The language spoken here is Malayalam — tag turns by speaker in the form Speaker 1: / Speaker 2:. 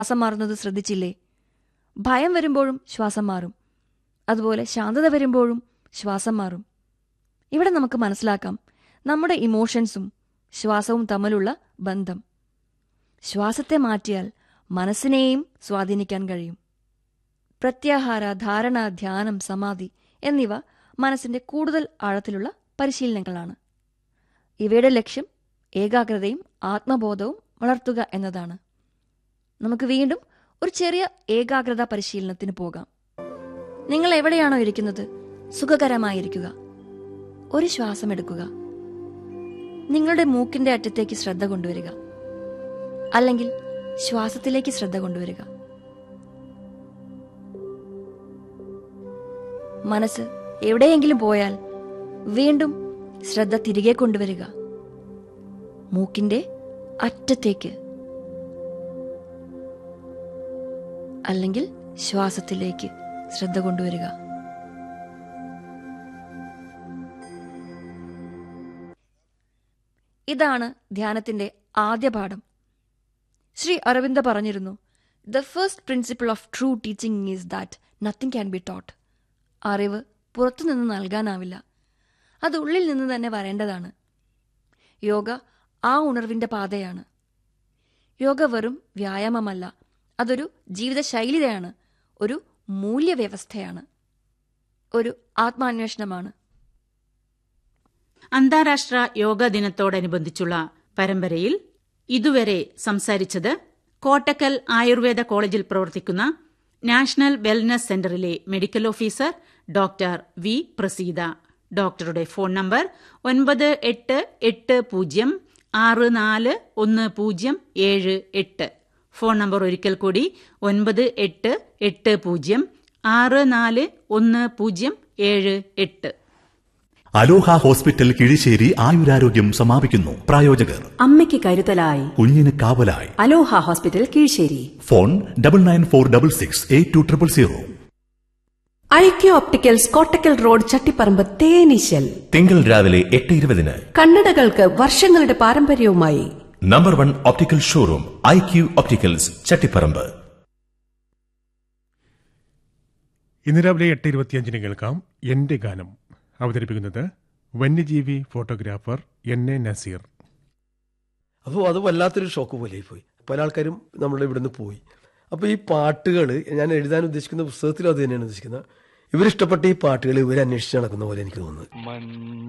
Speaker 1: ശ്വാസം മാറുന്നത് ശ്രദ്ധിച്ചില്ലേ ഭയം വരുമ്പോഴും ശ്വാസം മാറും അതുപോലെ ശാന്തത വരുമ്പോഴും ശ്വാസം മാറും ഇവിടെ നമുക്ക് മനസ്സിലാക്കാം നമ്മുടെ ഇമോഷൻസും ശ്വാസവും തമ്മിലുള്ള ബന്ധം ശ്വാസത്തെ മാറ്റിയാൽ മനസ്സിനെയും സ്വാധീനിക്കാൻ കഴിയും പ്രത്യാഹാര ധാരണ ധ്യാനം സമാധി എന്നിവ മനസ്സിന്റെ കൂടുതൽ ആഴത്തിലുള്ള പരിശീലനങ്ങളാണ് ഇവയുടെ ലക്ഷ്യം ഏകാഗ്രതയും ആത്മബോധവും വളർത്തുക എന്നതാണ് നമുക്ക് വീണ്ടും ഒരു ചെറിയ ഏകാഗ്രത പരിശീലനത്തിന് പോകാം നിങ്ങൾ എവിടെയാണോ ഇരിക്കുന്നത് സുഖകരമായിരിക്കുക ഒരു ശ്വാസം എടുക്കുക നിങ്ങളുടെ മൂക്കിന്റെ അറ്റത്തേക്ക് ശ്രദ്ധ കൊണ്ടുവരിക അല്ലെങ്കിൽ ശ്വാസത്തിലേക്ക് ശ്രദ്ധ കൊണ്ടുവരിക മനസ്സ് എവിടെയെങ്കിലും പോയാൽ വീണ്ടും ശ്രദ്ധ തിരികെ കൊണ്ടുവരിക മൂക്കിന്റെ അറ്റത്തേക്ക് അല്ലെങ്കിൽ ശ്വാസത്തിലേക്ക് ശ്രദ്ധ കൊണ്ടുവരിക ഇതാണ് ധ്യാനത്തിന്റെ ആദ്യ പാഠം ശ്രീ അരവിന്ദ പറഞ്ഞിരുന്നു the first principle of true teaching is that nothing can be taught അറിവ് പുറത്തുനിന്ന് നൽകാനാവില്ല അത് ഉള്ളിൽ നിന്ന് തന്നെ വരേണ്ടതാണ് യോഗ ആ ഉണർവിന്റെ പാതയാണ് യോഗ വെറും വ്യായാമമല്ല അതൊരു ജീവിതശൈലിയാണ് ഒരു മൂല്യവ്യവസ്ഥയാണ് ഒരു ആത്മാന്വേഷണമാണ്
Speaker 2: അന്താരാഷ്ട്ര യോഗ ദിനത്തോടനുബന്ധിച്ചുള്ള പരമ്പരയിൽ ഇതുവരെ സംസാരിച്ചത് കോട്ടക്കൽ ആയുർവേദ കോളേജിൽ പ്രവർത്തിക്കുന്ന നാഷണൽ വെൽനസ് സെന്ററിലെ medical officer doctor V Praseetha ഡോക്ടറുടെ ഫോൺ നമ്പർ ഒൻപത് എട്ട് എട്ട് പൂജ്യം ആറ് നാല് ഒന്ന് പൂജ്യം ഏഴ് എട്ട് ഫോൺ നമ്പർ ഒരിക്കൽ കൂടി ഒൻപത് എട്ട് എട്ട് പൂജ്യം ആറ് നാല് ഒന്ന് പൂജ്യം ഏഴ് എട്ട്
Speaker 3: അലോഹ ഹോസ്പിറ്റൽ കിഴിശ്ശേരി ആയുരാരോഗ്യം സമാപിക്കുന്നു പ്രായോജകർ
Speaker 4: അമ്മയ്ക്ക് കരുതലായി
Speaker 3: കുഞ്ഞിന് കാവലായി
Speaker 4: Aloha hospital Keezhssery
Speaker 3: phone double nine four double six eight two triple zero
Speaker 4: IQ opticals Kottakkal road Chattiparamba തേനീശൽ
Speaker 5: തിങ്കൾ രാവിലെ എട്ട് ഇരുപതിന്
Speaker 4: കണ്ണടകൾക്ക് വർഷങ്ങളുടെ പാരമ്പര്യവുമായി
Speaker 5: number one optical showroom I Q opticals Chattiparamba
Speaker 6: ഇന്ന് രാവിലെ എട്ട് ഇരുപത്തിയഞ്ചിന് കേൾക്കാം എന്റെ ഗാനം അവതരിപ്പിക്കുന്നത് വന്യജീവി ഫോട്ടോഗ്രാഫർ എൻ എ നസീർ
Speaker 7: അപ്പോൾ അത് വല്ലാത്തൊരു ഷോക്ക് പോലെ പോയി പല ആൾക്കാരും നമ്മുടെ ഇവിടുന്ന് പോയി അപ്പോൾ ഈ പാട്ടുകൾ ഞാൻ എഴുതാൻ ഉദ്ദേശിക്കുന്ന പുസ്തകത്തിലും അത് തന്നെയാണ് ഉദ്ദേശിക്കുന്നത് ഇവരിഷ്ടപ്പെട്ട ഈ പാട്ടുകൾ ഇവർ അന്വേഷിച്ച് നടക്കുന്ന പോലെ എനിക്ക് തോന്നുന്നത്